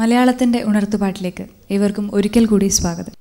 മലയാളത്തിൻ്റെ ഉണർത്തുപാട്ടിലേക്ക് ഏവർക്കും ഒരിക്കൽ കൂടി സ്വാഗതം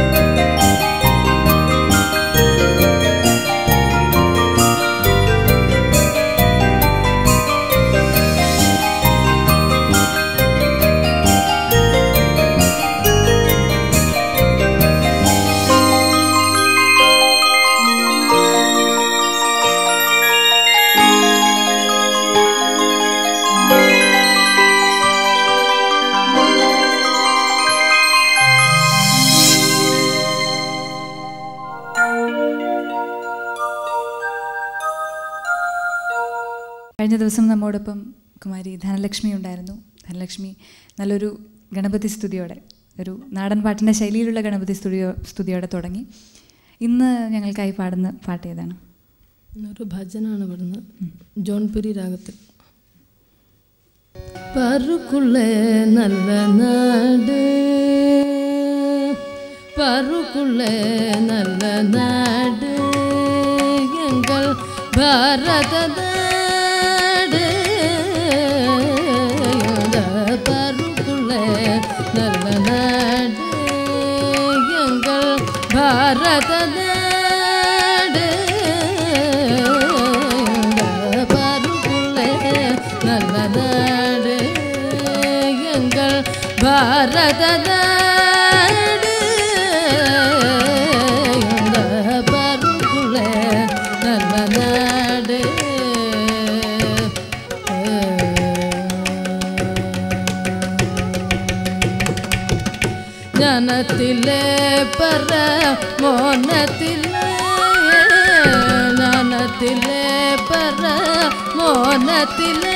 കഴിഞ്ഞ ദിവസം നമ്മോടൊപ്പം കുമാരി ധനലക്ഷ്മി ഉണ്ടായിരുന്നു ധനലക്ഷ്മി നല്ലൊരു ഗണപതി സ്തുതിയോടെ ഒരു നാടൻ പാട്ടിൻ്റെ ശൈലിയിലുള്ള ഗണപതി സ്തുതിയോ സ്തുതിയോടെ തുടങ്ങി ഇന്ന് ഞങ്ങൾക്കായി പാടുന്ന പാട്ട് ഏതാണ് ഒരു ഭജനാണ് ഇവിടുന്ന് ജോൺപുരി രാഗത്തിൽ പറുക്കുള്ളേ നല്ല നാട് പറുക്കുള്ളേ നല്ല നാട് എങ്കൾ ഭാരത നാട് പറുക്കുള്ളേ നല്ല നാട് എങ്കൾ ഭാരത നാട് பருகுள்ளே நல்ல நாடு எங்கள் பாரத நாடு பருகுள்ளே நல்ல நாடு ജ്ഞാനത്തിലെ പറ മോനത്തിലെ ജ്ഞാനത്തിലെ പറ മോനത്തിലെ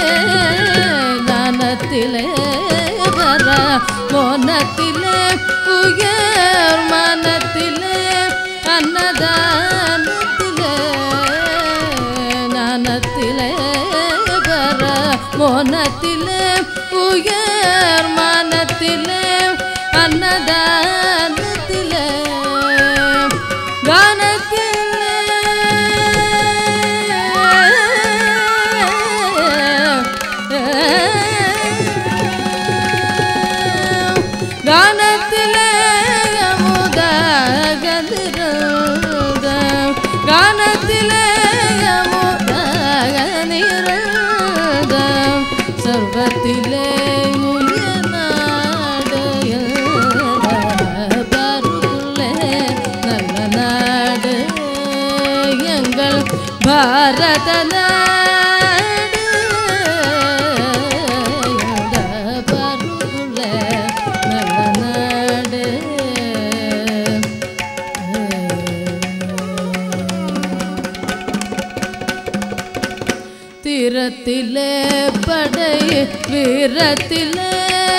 ജ്ഞാനത്തിലെ പറ മോനത്തിലെ ഉയർ മനത്തിലെ അന്നദാനത്തിലെ ജ്ഞാനത്തിലെ പറ മോനത്തിലെ ഉയർ മനത്തിലെ അന്നദാനത്തിലെ ഗാനത്തിലെ ഗാനത്തിലെ അമുദഗതിരുത ഗാനത്തിലെ അമുദഗനിരുത സർവത്തിലെ ഉയർനാട് പറുള്ളേ നല്ല നാട് എങ്കൾ ഭാരത നാട് പറുള്ളേ നല്ല നാട് തീരത്തിലെ പടൈ വീരത്തിലെ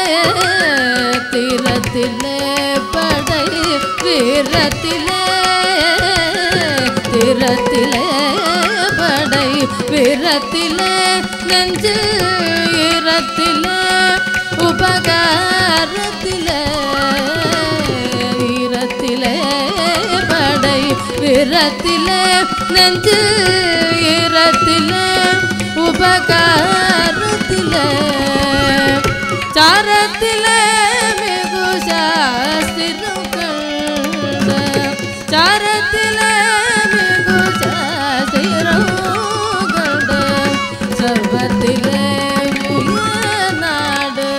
തീരത്തിലെ പടൈ വീരത്തിലെ തീരത്തിലെ പടൈ വീരത്തിലെ നെഞ്ച് ഈരത്തിലെ ഉപകാരത്തിലെ ഈരത്തിലെ പടൈ വീരത്തിലെ നെഞ്ച് ഈരത്തിലെ ഉപകാരത്തിലെ ചാരത്തിലെ മികുശാസ്തിരുക്കൾ ചാരത്തിലെ മികുശാസ്തിരുക്കൾ സർവത്തിലെ നാട്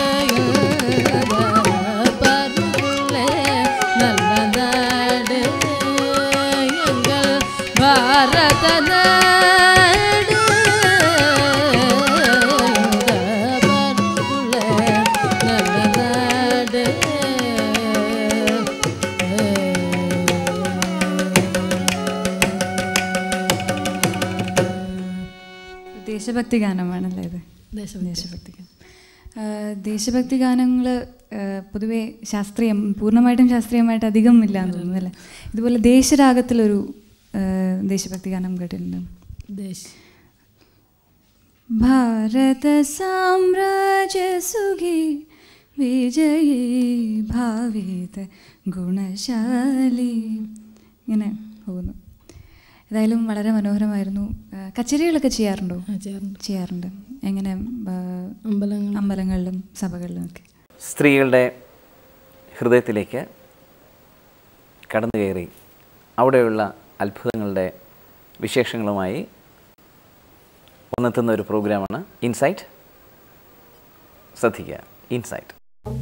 പറുള്ളേ നല്ല നാട് എങ്കൾ ഭാരത നാട് പറുള്ളേ നല്ല നാട് ദേശഭക്തി ഗാനമാണല്ലേ ഇത് ദേശഭക്തി. ദേശഭക്തി ഗാനം ആ, ദേശഭക്തി ഗാനങ്ങൾ പൊതുവേ ശാസ്ത്രീയം പൂർണ്ണമായിട്ടും ശാസ്ത്രീയമായിട്ട് അധികം ഇല്ല എന്ന് തോന്നുന്നു അല്ലേ ഇതുപോലെ ദേശരാഗത്തിലൊരു ആ, ദേശഭക്തി ഗാനം കേട്ടിട്ടുണ്ട് ദേശ് ഭാരത സാമ്രാജ്യ സുഖി വിജയീ ഭാവിത ഗുണശാലി ഇങ്ങനെ പോകുന്നു ഏതായാലും വളരെ മനോഹരമായിരുന്നു ആ, കച്ചേരികളൊക്കെ ചെയ്യാറുണ്ടോ ആ, ചേർന്ന് ചെയ്യാറുണ്ട് എങ്ങനെ ആ, അമ്പലങ്ങൾ അമ്പലങ്ങളിലും സഭകളിലും ഒക്കെ സ്ത്രീകളുടെ ഹൃദയത്തിലേക്ക് കടന്നു കയറി അവിടെയുള്ള അത്ഭുതങ്ങളുടെ വിശേഷങ്ങളുമായി വന്നെത്തുന്ന ഒരു പ്രോഗ്രാമാണ് ഇൻസൈറ്റ് ശ്രദ്ധിക്കുക ഇൻസൈറ്റ്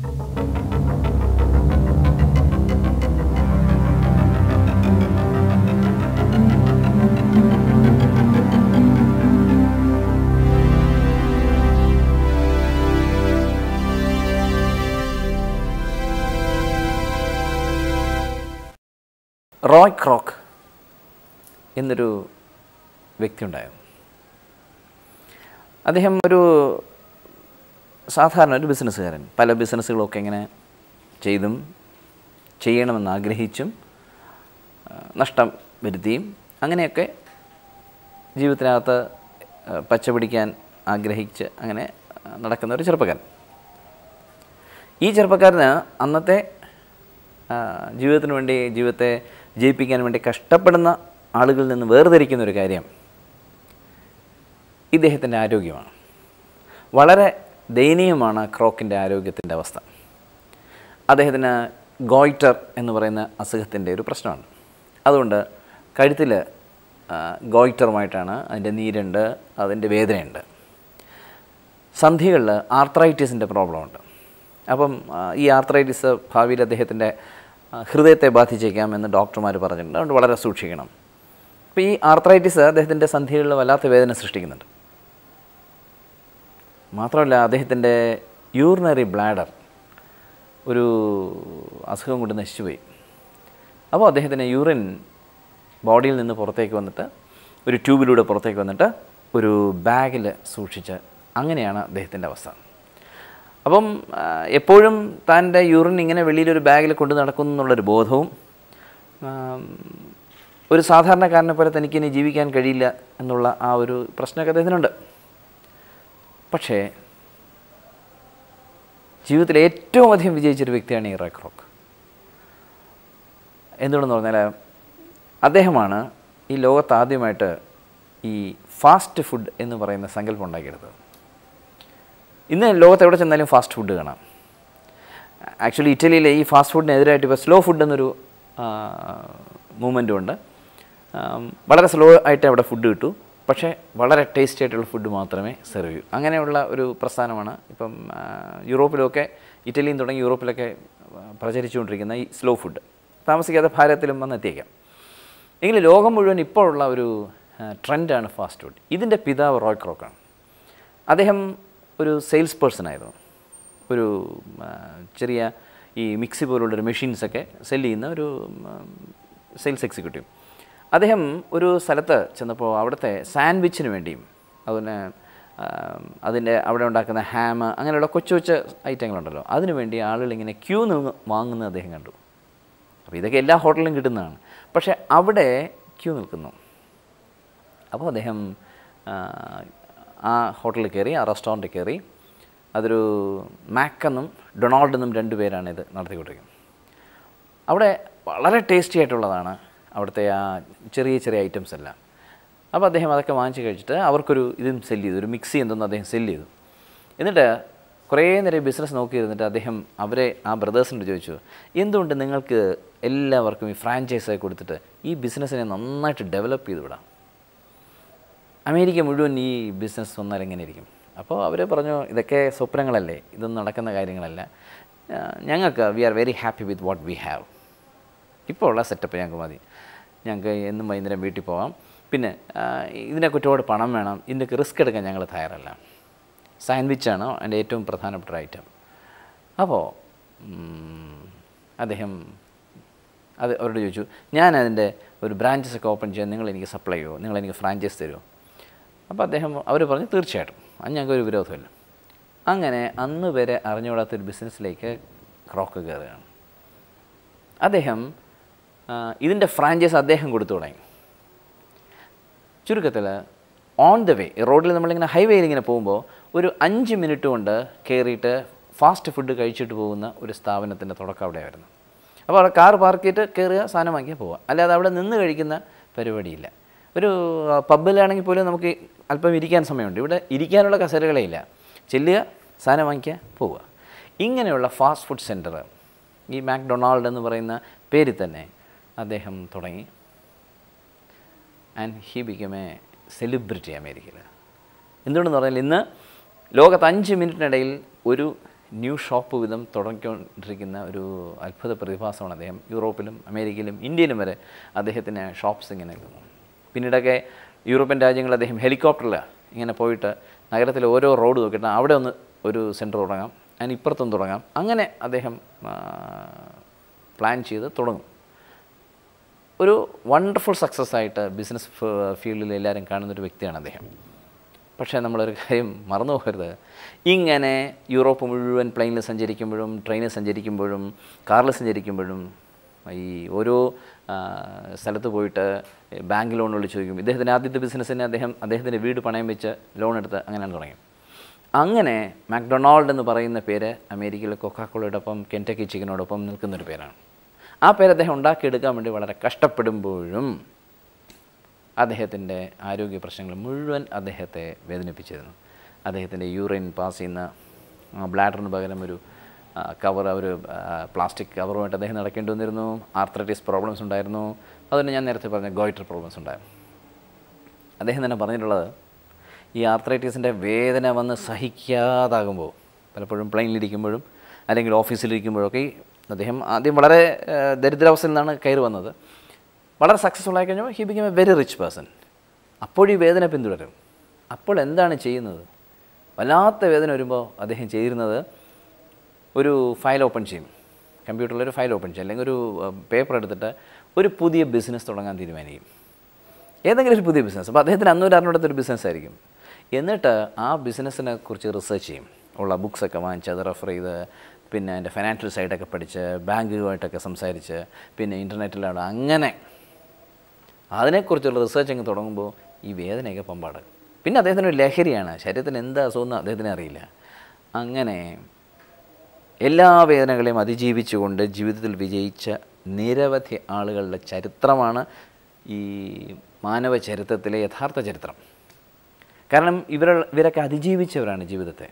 റോയ് ക്രോക്ക് എന്നൊരു വ്യക്തി ഉണ്ടായിരുന്നു അദ്ദേഹം ഒരു സാധാരണ ഒരു ബിസിനസ്സുകാരൻ പല ബിസിനസ്സുകളൊക്കെ ഇങ്ങനെ ചെയ്തും ചെയ്യണമെന്ന് ആഗ്രഹിച്ചും ആ, നഷ്ടം വരുത്തിയും അങ്ങനെയൊക്കെ ജീവിതത്തിനകത്ത് ആ, പച്ച പിടിക്കാൻ ആഗ്രഹിച്ച് അങ്ങനെ ആ, നടക്കുന്ന ഒരു ചെറുപ്പക്കാരൻ ഈ ചെറുപ്പക്കാരന് അന്നത്തെ ആ, ജീവിതത്തിന് വേണ്ടി ജീവിതത്തെ ജയിപ്പിക്കാൻ വേണ്ടി കഷ്ടപ്പെടുന്ന ആളുകളിൽ നിന്ന് വേർതിരിക്കുന്ന ഒരു കാര്യം ഇദ്ദേഹത്തിൻ്റെ ആരോഗ്യമാണ് വളരെ ദയനീയമാണ് ക്രോക്കിൻ്റെ ആരോഗ്യത്തിൻ്റെ അവസ്ഥ അദ്ദേഹത്തിന് ഗോയിറ്റർ എന്ന് പറയുന്ന അസുഖത്തിൻ്റെ ഒരു പ്രശ്നമാണ് അതുകൊണ്ട് കഴുത്തിൽ ഗോയിറ്ററുമായിട്ടാണ് അതിൻ്റെ നീരുണ്ട് അതിൻ്റെ വേദനയുണ്ട് സന്ധികളിൽ ആർത്രൈറ്റിസിൻ്റെ പ്രോബ്ലമുണ്ട് അപ്പം ആ, ഈ ആർത്രൈറ്റിസ് ഭാവിയിൽ അദ്ദേഹത്തിൻ്റെ ആ, ഹൃദയത്തെ ബാധിച്ചേക്കാം എന്ന് ഡോക്ടർമാർ പറഞ്ഞിട്ടുണ്ട് അതുകൊണ്ട് വളരെ സൂക്ഷിക്കണം അപ്പോൾ ഈ ആർത്രൈറ്റിസ് അദ്ദേഹത്തിൻ്റെ സന്ധികളിൽ വല്ലാത്ത വേദന സൃഷ്ടിക്കുന്നുണ്ട് മാത്രമല്ല അദ്ദേഹത്തിൻ്റെ യൂറിനറി ബ്ലാഡർ ഒരു അസുഖം കൊണ്ട് നശിച്ചുപോയി അപ്പോൾ അദ്ദേഹത്തിന് യൂറിൻ ബോഡിയിൽ നിന്ന് പുറത്തേക്ക് വന്നിട്ട് ഒരു ട്യൂബിലൂടെ പുറത്തേക്ക് വന്നിട്ട് ഒരു ബാഗിൽ സൂക്ഷിച്ച് അങ്ങനെയാണ് അദ്ദേഹത്തിൻ്റെ അവസ്ഥ അപ്പം ആ, എപ്പോഴും തൻ്റെ യൂറിൻ ഇങ്ങനെ വെളിയിലൊരു ബാഗിൽ കൊണ്ട് നടക്കുന്നു എന്നുള്ളൊരു ബോധവും ആം, ഒരു സാധാരണക്കാരനെ പോലെ തനിക്കിനി ജീവിക്കാൻ കഴിയില്ല എന്നുള്ള ആ ഒരു പ്രശ്നമൊക്കെ അദ്ദേഹത്തിനുണ്ട് പക്ഷേ ജീവിതത്തിൽ ഏറ്റവും അധികം വിജയിച്ചൊരു വ്യക്തിയാണ് ഈ റോക്ക് റോക്ക് എന്തുകൊണ്ടെന്ന് പറഞ്ഞാൽ അദ്ദേഹമാണ് ഈ ലോകത്ത് ആദ്യമായിട്ട് ഈ ഫാസ്റ്റ് ഫുഡ് എന്ന് പറയുന്ന സങ്കല്പം ഉണ്ടാക്കിയെടുത്തത് ഇന്ന് ലോകത്ത് എവിടെ ചെന്നാലും ഫാസ്റ്റ് ഫുഡ് കാണാം ആക്ച്വലി ഇറ്റലിയിലെ ഈ ഫാസ്റ്റ് ഫുഡിനെതിരായിട്ട് ഇപ്പോൾ സ്ലോ ഫുഡ് എന്നൊരു മൂവ്മെൻറ്റും ഉണ്ട് ആം, വളരെ സ്ലോ ആയിട്ട് അവിടെ ഫുഡ് കിട്ടൂ പക്ഷേ വളരെ ടേസ്റ്റി ആയിട്ടുള്ള ഫുഡ് മാത്രമേ സെർവ് ചെയ്യൂ അങ്ങനെയുള്ള ഒരു പ്രസ്ഥാനമാണ് ഇപ്പം ആ, യൂറോപ്പിലൊക്കെ ഇറ്റലിയും തുടങ്ങി യൂറോപ്പിലൊക്കെ ആ, പ്രചരിച്ചുകൊണ്ടിരിക്കുന്ന ഈ സ്ലോ ഫുഡ് താമസിക്കാതെ ഭാരതത്തിലും വന്നെത്തിയേക്കാം എങ്കിലും ലോകം മുഴുവൻ ഇപ്പോഴുള്ള ഒരു ട്രെൻഡാണ് ഫാസ്റ്റ് ഫുഡ് ഇതിൻ്റെ പിതാവ് റോയ് ക്രോക്കാണ് അദ്ദേഹം ഒരു സെയിൽസ് പേഴ്സൺ ആയിരുന്നു ഒരു ആ, ചെറിയ ഈ മിക്സി പോലുള്ളൊരു മെഷീൻസൊക്കെ സെല് ചെയ്യുന്ന ഒരു സെയിൽസ് എക്സിക്യൂട്ടീവ് അദ്ദേഹം ഒരു സ്ഥലത്ത് ചെന്നപ്പോൾ അവിടുത്തെ സാൻഡ്വിച്ചിന് വേണ്ടിയും അതുപോലെ ആ, അതിൻ്റെ അവിടെ ഉണ്ടാക്കുന്ന ഹാം അങ്ങനെയുള്ള കൊച്ചു കൊച്ചു ഐറ്റങ്ങളുണ്ടല്ലോ അതിനു വേണ്ടി ആളുകൾ ഇങ്ങനെ ക്യൂ നിന്ന് വാങ്ങുന്നത് അദ്ദേഹം കണ്ടു അപ്പോൾ ഇതൊക്കെ എല്ലാ ഹോട്ടലിലും കിട്ടുന്നതാണ് പക്ഷേ അവിടെ ക്യൂ നിൽക്കുന്നു അപ്പോൾ അദ്ദേഹം ആ, ആ ഹോട്ടലിൽ കയറി ആ റെസ്റ്റോറൻറ്റിൽ കയറി അതൊരു മാക്കെന്നും ഡൊണാൾഡ് എന്നും രണ്ട് പേരാണ് ഇത് നടത്തിക്കൊണ്ടിരിക്കുന്നത് അവിടെ വളരെ ടേസ്റ്റി ആയിട്ടുള്ളതാണ് അവിടുത്തെ ആ ചെറിയ ചെറിയ ഐറ്റംസ് എല്ലാം അപ്പോൾ അദ്ദേഹം അതൊക്കെ വാങ്ങിച്ച് കഴിച്ചിട്ട് അവർക്കൊരു ഇതും സെല് ചെയ്തു ഒരു മിക്സി എന്തെന്ന് അദ്ദേഹം സെല് ചെയ്തു എന്നിട്ട് കുറേ നേരം ബിസിനസ് നോക്കിയിരുന്നിട്ട് അദ്ദേഹം അവരെ ആ ബ്രദേഴ്സിനോട് ചോദിച്ചു എന്തുകൊണ്ട് നിങ്ങൾക്ക് എല്ലാവർക്കും ഈ ഫ്രാഞ്ചൈസായി കൊടുത്തിട്ട് ഈ ബിസിനസ്സിനെ നന്നായിട്ട് ഡെവലപ്പ് ചെയ്ത് വിടാം അമേരിക്ക മുഴുവൻ ഈ ബിസിനസ് വന്നാൽ എങ്ങനെ ഇരിക്കും അപ്പോൾ അവർ പറഞ്ഞു ഇതൊക്കെ സ്വപ്നങ്ങളല്ലേ ഇതൊന്നും നടക്കുന്ന കാര്യങ്ങളല്ല ആ, ഞങ്ങൾക്ക് we are very happy with what we have ഇപ്പോൾ ഉള്ള സെറ്റപ്പ് ഞങ്ങൾക്ക് മതി ഞങ്ങൾക്ക് എന്നും വൈകുന്നേരം വീട്ടിൽ പോവാം പിന്നെ ആ, ഇതിനൊക്കെ ഒരുപാട് പണം വേണം ഇതിൻ്റെയൊക്കെ റിസ്ക് എടുക്കാൻ ഞങ്ങൾ തയ്യാറല്ല സാൻഡ്വിച്ചാണ് എൻ്റെ ഏറ്റവും പ്രധാനപ്പെട്ട ഒരു ഐറ്റം അപ്പോൾ ഉം, അദ്ദേഹം അത് അവരോട് ചോദിച്ചു ഞാൻ അതിൻ്റെ ഒരു ബ്രാഞ്ചസ് ഒക്കെ ഓപ്പൺ ചെയ്യാൻ നിങ്ങൾ എനിക്ക് സപ്ലൈ ചെയ്യുമോ നിങ്ങൾ എനിക്ക് ഫ്രാഞ്ചൈസ് തരുമോ അപ്പോൾ അദ്ദേഹം അവർ പറഞ്ഞു തീർച്ചയായിട്ടും അത് ഞങ്ങൾക്ക് ഒരു വിരോധമില്ല അങ്ങനെ അന്ന് വരെ അറിഞ്ഞുകൂടാത്തൊരു ബിസിനസ്സിലേക്ക് ക്രോക്ക് കയറുകയാണ് അദ്ദേഹം ആ, ഇതിൻ്റെ ഫ്രാഞ്ചൈസ് അദ്ദേഹം കൊടുത്തു തുടങ്ങി ചുരുക്കത്തിൽ ഓൺ ദ വേ റോഡിൽ നമ്മളിങ്ങനെ ഹൈവേയിൽ ഇങ്ങനെ പോകുമ്പോൾ ഒരു അഞ്ച് മിനിറ്റ് കൊണ്ട് കയറിയിട്ട് ഫാസ്റ്റ് ഫുഡ് കഴിച്ചിട്ട് പോകുന്ന ഒരു സ്ഥാപനത്തിൻ്റെ തുടക്കം അവിടെയായിരുന്നു അപ്പോൾ അവിടെ കാർ പാർക്ക് ചെയ്തിട്ട് കയറുക സാധനം വാങ്ങിയാൽ പോവുക അല്ലാതെ അവിടെ നിന്ന് കഴിക്കുന്ന പരിപാടിയില്ല ഒരു പബ്ബിലാണെങ്കിൽ പോലും നമുക്ക് അല്പം ഇരിക്കാൻ സമയമുണ്ട് ഇവിടെ ഇരിക്കാനുള്ള കസേരകളേ ഇല്ല ചെല്ലുക സാധനം വാങ്ങിക്കുക പോവുക ഇങ്ങനെയുള്ള ഫാസ്റ്റ് ഫുഡ് സെൻറ്റർ ഈ മാക്ഡൊണാൾഡ് എന്ന് പറയുന്ന പേരിൽ തന്നെ അദ്ദേഹം തുടങ്ങി and he become a celebrity അമേരിക്കയിൽ എന്തുകൊണ്ടെന്ന് പറഞ്ഞാൽ ഇന്ന് ലോകത്ത് അഞ്ച് മിനിറ്റിനിടയിൽ ഒരു ന്യൂ ഷോപ്പ് വിധം തുടങ്ങിക്കൊണ്ടിരിക്കുന്ന ഒരു അത്ഭുത പ്രതിഭാസമാണ് അദ്ദേഹം യൂറോപ്പിലും അമേരിക്കയിലും ഇന്ത്യയിലും വരെ അദ്ദേഹത്തിന് ഷോപ്സ് ഇങ്ങനെ നിൽക്കുന്നു പിന്നീടൊക്കെ യൂറോപ്യൻ രാജ്യങ്ങളിൽ അദ്ദേഹം ഹെലികോപ്റ്ററിൽ ഇങ്ങനെ പോയിട്ട് നഗരത്തിലെ ഓരോ റോഡ് നോക്കിയിട്ട് അവിടെ ഒന്ന് ഒരു സെൻറ്റർ തുടങ്ങാം അതിന് ഇപ്പുറത്തും തുടങ്ങാം അങ്ങനെ അദ്ദേഹം പ്ലാൻ ചെയ്ത് തുടങ്ങും ഒരു വണ്ടർഫുൾ സക്സസ് ആയിട്ട് ബിസിനസ് ഫീൽഡിൽ എല്ലാവരും കാണുന്നൊരു വ്യക്തിയാണ് അദ്ദേഹം പക്ഷേ നമ്മളൊരു കാര്യം മറന്നു പോകരുത് ഇങ്ങനെ യൂറോപ്പ് മുഴുവൻ പ്ലെയിനിൽ സഞ്ചരിക്കുമ്പോഴും ട്രെയിനിൽ സഞ്ചരിക്കുമ്പോഴും കാറിൽ സഞ്ചരിക്കുമ്പോഴും ഈ ഓരോ ആ, സ്ഥലത്ത് പോയിട്ട് ബാങ്ക് ലോണുകൾ ചോദിക്കും ഇദ്ദേഹത്തിൻ്റെ ആദ്യത്തെ ബിസിനസ്സിന് അദ്ദേഹം അദ്ദേഹത്തിൻ്റെ വീട് പണയം വെച്ച് ലോൺ എടുത്ത് അങ്ങനെയാണ് തുടങ്ങി അങ്ങനെ മാക്ഡൊണാൾഡ് എന്ന് പറയുന്ന പേര് അമേരിക്കയിലെ കൊക്കാക്കോളയോടൊപ്പം കെൻറ്റക്കി ചിക്കനോടൊപ്പം നിൽക്കുന്നൊരു പേരാണ് ആ പേര് അദ്ദേഹം ഉണ്ടാക്കിയെടുക്കാൻ വേണ്ടി വളരെ കഷ്ടപ്പെടുമ്പോഴും അദ്ദേഹത്തിൻ്റെ ആരോഗ്യ പ്രശ്നങ്ങൾ മുഴുവൻ അദ്ദേഹത്തെ വേദനിപ്പിച്ചിരുന്നു അദ്ദേഹത്തിൻ്റെ യൂറിൻ പാസ് ചെയ്യുന്ന ബ്ലാഡറിന് പകരം ഒരു കവർ ഒരു പ്ലാസ്റ്റിക് കവറുമായിട്ട് അദ്ദേഹം നടക്കേണ്ടി വന്നിരുന്നു ആർത്രൈറ്റിസ് പ്രോബ്ലംസ് ഉണ്ടായിരുന്നു അതുതന്നെ ഞാൻ നേരത്തെ പറഞ്ഞ ഗോയിറ്റർ പ്രോബ്ലംസ് ഉണ്ടായിരുന്നു അദ്ദേഹം തന്നെ പറഞ്ഞിട്ടുള്ളത് ഈ ആർത്രൈറ്റീസിൻ്റെ വേദന വന്ന് സഹിക്കാതാകുമ്പോൾ പലപ്പോഴും പ്ലെയിനിലിരിക്കുമ്പോഴും അല്ലെങ്കിൽ ഓഫീസിലിരിക്കുമ്പോഴൊക്കെ ഈ അദ്ദേഹം ആദ്യം വളരെ ആ, ദരിദ്രാവസ്ഥയിൽ നിന്നാണ് കയറി വന്നത് വളരെ സക്സസ്ഫുൾ ആയി കഴിഞ്ഞപ്പോൾ he become a very rich person അപ്പോൾ ഈ വേദന പിന്തുടരും അപ്പോൾ എന്താണ് ചെയ്യുന്നത് വല്ലാത്ത വേദന വരുമ്പോൾ അദ്ദേഹം ചെയ്യുന്നത് ഒരു ഫയൽ ഓപ്പൺ ചെയ്യും കമ്പ്യൂട്ടറിൽ ഒരു ഫയൽ ഓപ്പൺ ചെയ്യും അല്ലെങ്കിൽ ഒരു പേപ്പർ എടുത്തിട്ട് ഒരു പുതിയ ബിസിനസ് തുടങ്ങാൻ തീരുമാനിക്കും ഏതെങ്കിലും ഒരു പുതിയ ബിസിനസ് അപ്പോൾ അദ്ദേഹത്തിന് അന്നൊരു അറിഞ്ഞിടത്തൊരു ബിസിനസ് ആയിരിക്കും എന്നിട്ട് ആ ബിസിനസ്സിനെ കുറിച്ച് റിസർച്ച് ചെയ്യും ഉള്ള ബുക്സൊക്കെ വാങ്ങിച്ച് അത് റെഫർ ചെയ്ത് പിന്നെ അതിൻ്റെ ഫിനാൻഷ്യൽ സൈഡൊക്കെ പഠിച്ച് ബാങ്കുമായിട്ടൊക്കെ സംസാരിച്ച് പിന്നെ ഇൻ്റർനെറ്റിലാണ് അങ്ങനെ അതിനെക്കുറിച്ചുള്ള റിസർച്ച് അങ്ങ് തുടങ്ങുമ്പോൾ ഈ വേദനയൊക്കെ പമ്പാട് പിന്നെ അദ്ദേഹത്തിന് ഒരു ലഹരിയാണ് ശരീരത്തിന് എന്താ അസുഖം അദ്ദേഹത്തിന് അറിയില്ല അങ്ങനെ എല്ലാ വേദനകളെയും അതിജീവിച്ചുകൊണ്ട് ജീവിതത്തിൽ വിജയിച്ച നിരവധി ആളുകളുടെ ചരിത്രമാണ് ഈ മാനവ ചരിത്രത്തിലെ യഥാർത്ഥ ചരിത്രം കാരണം ഇവർ ഇവരൊക്കെ അതിജീവിച്ചവരാണ് ജീവിതത്തെ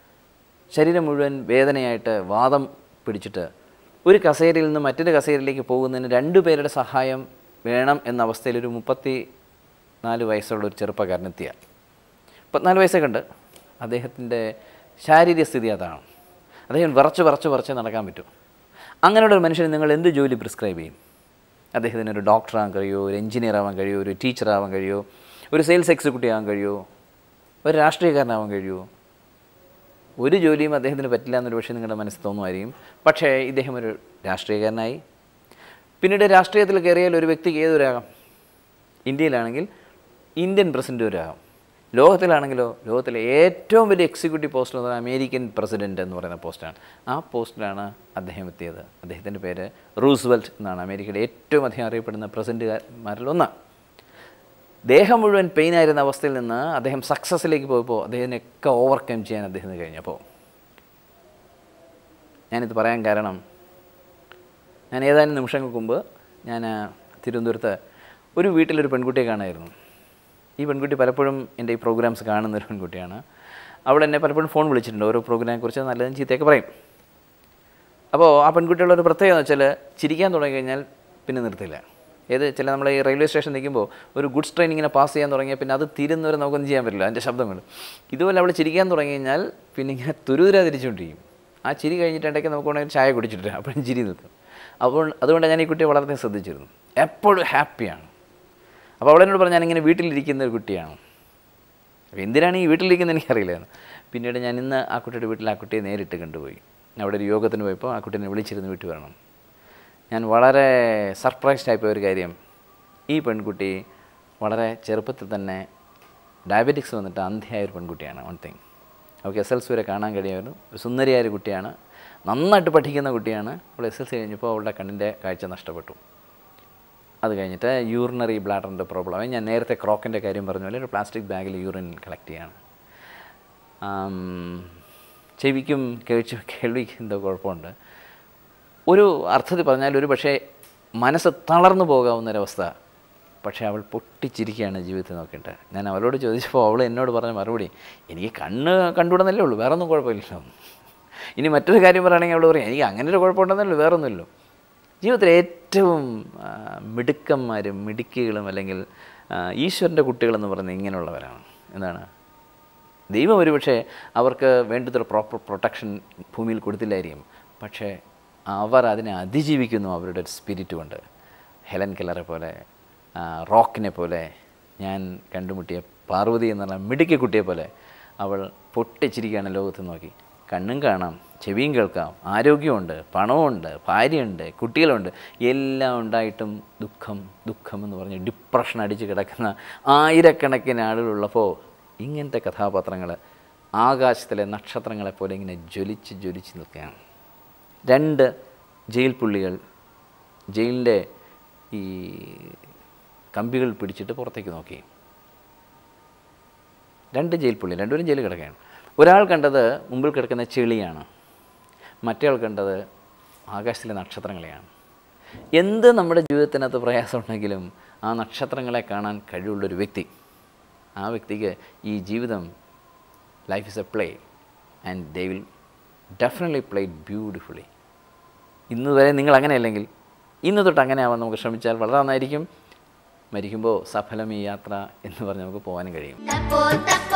ശരീരം മുഴുവൻ വേദനയായിട്ട് വാദം പിടിച്ചിട്ട് ഒരു കസേരയിൽ നിന്ന് മറ്റൊരു കസേരയിലേക്ക് പോകുന്നതിന് രണ്ടു പേരുടെ സഹായം വേണം എന്ന അവസ്ഥയിൽ ഒരു മുപ്പത്തി നാല് വയസ്സുള്ള ഒരു ചെറുപ്പക്കാരനെത്തിയ മുപ്പത്തിനാല് വയസ്സൊക്കെ ഉണ്ട് അദ്ദേഹത്തിൻ്റെ ശാരീരിക സ്ഥിതി അതാണ് അദ്ദേഹം വിറച്ച് വിറച്ച് വിറച്ച് നടക്കാൻ പറ്റും അങ്ങനെയുള്ള ഒരു മനുഷ്യന് നിങ്ങൾ എന്ത് ജോലി പ്രിസ്ക്രൈബ് ചെയ്യും അദ്ദേഹത്തിന് ഒരു ഡോക്ടർ ആവാൻ കഴിയുമോ ഒരു എഞ്ചിനീയർ ആവാൻ കഴിയുമോ ഒരു ടീച്ചർ ആവാൻ കഴിയുമോ ഒരു സെയിൽസ് എക്സിക്യൂട്ടീവ് ആവാൻ കഴിയുമോ ഒരു രാഷ്ട്രീയക്കാരനാവാൻ കഴിയുമോ ഒരു ജോലിയും അദ്ദേഹത്തിന് പറ്റില്ല എന്നൊരു പക്ഷേ നിങ്ങളുടെ മനസ്സിൽ തോന്നുമായിരിക്കും പക്ഷേ ഇദ്ദേഹം ഒരു രാഷ്ട്രീയക്കാരനായി പിന്നീട് രാഷ്ട്രീയത്തിൽ കയറിയാൽ ഒരു വ്യക്തിക്ക് ഏതൊരാകാം ഇന്ത്യയിലാണെങ്കിൽ ഇന്ത്യൻ പ്രസിഡൻ്റ് ഒരാകാം ലോകത്തിലാണെങ്കിലോ ലോകത്തിലെ ഏറ്റവും വലിയ എക്സിക്യൂട്ടീവ് പോസ്റ്റ് എന്ന് പറഞ്ഞാൽ അമേരിക്കൻ പ്രസിഡൻ്റ് എന്ന് പറയുന്ന പോസ്റ്റാണ് ആ പോസ്റ്റിലാണ് അദ്ദേഹം എത്തിയത് അദ്ദേഹത്തിൻ്റെ പേര് റൂസ്വെൽറ്റ് എന്നാണ് അമേരിക്കയുടെ ഏറ്റവും അധികം അറിയപ്പെടുന്ന പ്രസിഡന്റുമാരിൽ ഒന്ന് ദേഹം മുഴുവൻ പെയിൻ ആയിരുന്ന അവസ്ഥയിൽ നിന്ന് അദ്ദേഹം സക്സസ്സിലേക്ക് പോയപ്പോൾ അദ്ദേഹത്തിനൊക്കെ ഓവർകം ചെയ്യാൻ അദ്ദേഹത്തിന് കഴിഞ്ഞപ്പോൾ ഞാനിത് പറയാൻ കാരണം ഞാൻ ഏതാനും നിമിഷങ്ങൾക്ക് മുമ്പ് ഞാൻ ആ, തിരുവനന്തപുരത്ത് ഒരു വീട്ടിലൊരു പെൺകുട്ടിയെ കാണായിരുന്നു ഈ പെൺകുട്ടി പലപ്പോഴും എൻ്റെ ഈ പ്രോഗ്രാംസ് കാണുന്ന ഒരു പെൺകുട്ടിയാണ് അവൾ എന്നെ പലപ്പോഴും ഫോൺ വിളിച്ചിട്ടുണ്ട് ഓരോ പ്രോഗ്രാമിനെ കുറിച്ച് നല്ലതും ചീത്തയൊക്കെ പറയും അപ്പോൾ ആ പെൺകുട്ടിയുള്ള ഒരു പ്രത്യേകത എന്ന് വെച്ചാൽ ചിരിക്കാൻ തുടങ്ങി കഴിഞ്ഞാൽ പിന്നെ നിർത്തില്ല ഏത് ചില നമ്മൾ ഈ റെയിൽവേ സ്റ്റേഷൻ നിൽക്കുമ്പോൾ ഒരു ഗുഡ്സ് ട്രെയിൻ ഇങ്ങനെ പാസ് ചെയ്യാൻ തുടങ്ങിയാൽ പിന്നെ അത് തീരുന്നവരെ നമുക്കൊന്നും ചെയ്യാൻ പറ്റില്ല അതിൻ്റെ ശബ്ദങ്ങൾ ഇതുപോലെ അവൾ ചിരിക്കാൻ തുടങ്ങി കഴിഞ്ഞാൽ പിന്നെ ഇങ്ങനെ തുരുതുരാ തിരിച്ചുകൊണ്ടിരിക്കും ആ ചിരി കഴിഞ്ഞിട്ടുണ്ടെങ്കിൽ നമുക്ക് വേണമെങ്കിൽ ചായ കുടിച്ചിട്ട് അപ്പോഴും ചിരി നിൽക്കും അപ്പോൾ അതുകൊണ്ട് ഞാൻ ഈ കുട്ടിയെ വളരെ ശ്രദ്ധിച്ചിരുന്നു എപ്പോഴും ഹാപ്പിയാണ് അപ്പോൾ അവളെന്നോട് പറഞ്ഞു ഞാനിങ്ങനെ വീട്ടിലിരിക്കുന്ന ഒരു കുട്ടിയാണ് അപ്പോൾ എന്തിനാണ് ഈ വീട്ടിലിരിക്കുന്നത് എനിക്കറിയില്ലായിരുന്നു പിന്നീട് ഞാൻ ഇന്ന് ആ കുട്ടിയുടെ വീട്ടിൽ ആ കുട്ടിയെ നേരിട്ട് കണ്ടുപോയി അവിടെ ഒരു യോഗത്തിന് പോയപ്പോൾ ആ കുട്ടീനെ വിളിച്ചിരുന്ന് വീട്ടിൽ വരണം ഞാൻ വളരെ സർപ്രൈസ്ഡ് ആയിപ്പോയ ഒരു കാര്യം ഈ പെൺകുട്ടി വളരെ ചെറുപ്പത്തിൽ തന്നെ ഡയബറ്റിക്സ് വന്നിട്ട് അന്ധ്യായ ഒരു പെൺകുട്ടിയാണ് വൺ തിങ് അവൾക്ക് എസ് എൽ സി വരെ കാണാൻ കഴിയുമായിരുന്നു ഒരു സുന്ദരിയായ ഒരു കുട്ടിയാണ് നന്നായിട്ട് പഠിക്കുന്ന കുട്ടിയാണ് അവൾ എസ് എൽ സി കഴിഞ്ഞപ്പോൾ അവളുടെ കണ്ണിൻ്റെ കാഴ്ച നഷ്ടപ്പെട്ടു അത് കഴിഞ്ഞിട്ട് യൂറിനറി ബ്ലാഡറിൻ്റെ പ്രോബ്ലം ഞാൻ നേരത്തെ ക്രോക്കിൻ്റെ കാര്യം പറഞ്ഞ പോലെ ഒരു പ്ലാസ്റ്റിക് ബാഗിൽ യൂറിൻ കളക്ട് ചെയ്യാണ് ആം, ചെവിക്കും കേൾച്ചു കേൾവിക്കും എന്തോ കുഴപ്പമുണ്ട് ഒരു അർത്ഥത്തിൽ പറഞ്ഞാൽ ഒരു പക്ഷേ മനസ്സ് തളർന്നു പോകാവുന്ന ഒരവസ്ഥ പക്ഷേ അവൾ പൊട്ടിച്ചിരിക്കുകയാണ് ജീവിതത്തിൽ നോക്കിയിട്ട് ഞാൻ അവളോട് ചോദിച്ചപ്പോൾ അവൾ എന്നോട് പറഞ്ഞ മറുപടി എനിക്ക് കണ്ണ് കണ്ടുവിടുന്നല്ലേ ഉള്ളൂ വേറെ ഒന്നും കുഴപ്പമില്ലല്ലോ ഇനി മറ്റൊരു കാര്യം പറയുകയാണെങ്കിൽ അവൾ പറയും എനിക്ക് അങ്ങനെ ഒരു കുഴപ്പമുണ്ടെന്നല്ലോ വേറൊന്നുമില്ലല്ലോ ജീവിതത്തിൽ ഏറ്റവും ആ, മിടുക്കന്മാരും മിടുക്കികളും അല്ലെങ്കിൽ ആ, ഈശ്വരൻ്റെ കുട്ടികളെന്ന് പറയുന്നത് ഇങ്ങനെയുള്ളവരാണ് എന്താണ് ദൈവം ഒരുപക്ഷെ അവർക്ക് വേണ്ടത്ര പ്രോപ്പർ പ്രൊട്ടക്ഷൻ ഭൂമിയിൽ കൊടുത്തില്ലായിരിക്കും പക്ഷേ അവർ അതിനെ അതിജീവിക്കുന്നു അവരുടെ ഒരു സ്പിരിറ്റ് കൊണ്ട് ഹെലൻ കെല്ലറെ പോലെ ആ, റോക്കിനെ പോലെ ഞാൻ കണ്ടുമുട്ടിയ പാർവതി എന്നുള്ള മിടുക്കി കുട്ടിയെ പോലെ അവൾ പൊട്ടിച്ചിരിക്കുകയാണ് ലോകത്ത് നോക്കി കണ്ണും കാണാം ചെവിയും കേൾക്കാം ആരോഗ്യമുണ്ട് പണമുണ്ട് ഭാര്യയുണ്ട് കുട്ടികളുണ്ട് എല്ലാം ഉണ്ടായിട്ടും ദുഃഖം ദുഃഖം എന്ന് പറഞ്ഞ് ഡിപ്രഷൻ അടിച്ച് കിടക്കുന്ന ആയിരക്കണക്കിന് ആളുകളുള്ളപ്പോൾ ഇങ്ങനത്തെ കഥാപാത്രങ്ങൾ ആകാശത്തിലെ നക്ഷത്രങ്ങളെ പോലെ ഇങ്ങനെ ജ്വലിച്ച് ജ്വലിച്ച് നിൽക്കുകയാണ് രണ്ട് ജയിൽ പുള്ളികൾ ജയിലിൻ്റെ ഈ കമ്പികൾ പിടിച്ചിട്ട് പുറത്തേക്ക് നോക്കി രണ്ട് ജയിൽ പുള്ളി രണ്ടുപേരും ജയിലിൽ കിടക്കുകയാണ് ഒരാൾ കണ്ടത് മുമ്പിൽ കിടക്കുന്ന ചെളിയാണ് മറ്റേയാൾ കണ്ടത് ആകാശത്തിലെ നക്ഷത്രങ്ങളെയാണ് എന്ത് നമ്മുടെ ജീവിതത്തിനകത്ത് പ്രയാസമുണ്ടെങ്കിലും ആ നക്ഷത്രങ്ങളെ കാണാൻ കഴിവുള്ളൊരു വ്യക്തി ആ വ്യക്തിക്ക് ഈ ജീവിതം life is a play and they will definitely play beautifully ഇന്ന് വരെ നിങ്ങൾ അങ്ങനെയല്ലെങ്കിൽ ഇന്ന് തൊട്ട് അങ്ങനെ ആവാൻ നമുക്ക് ശ്രമിച്ചാൽ വളരെ നന്നായിരിക്കും മരിക്കുമ്പോൾ സഫലം ഈ യാത്ര എന്ന് പറഞ്ഞ് നമുക്ക് പോകാനും കഴിയും തപ്പോ തപ്പോ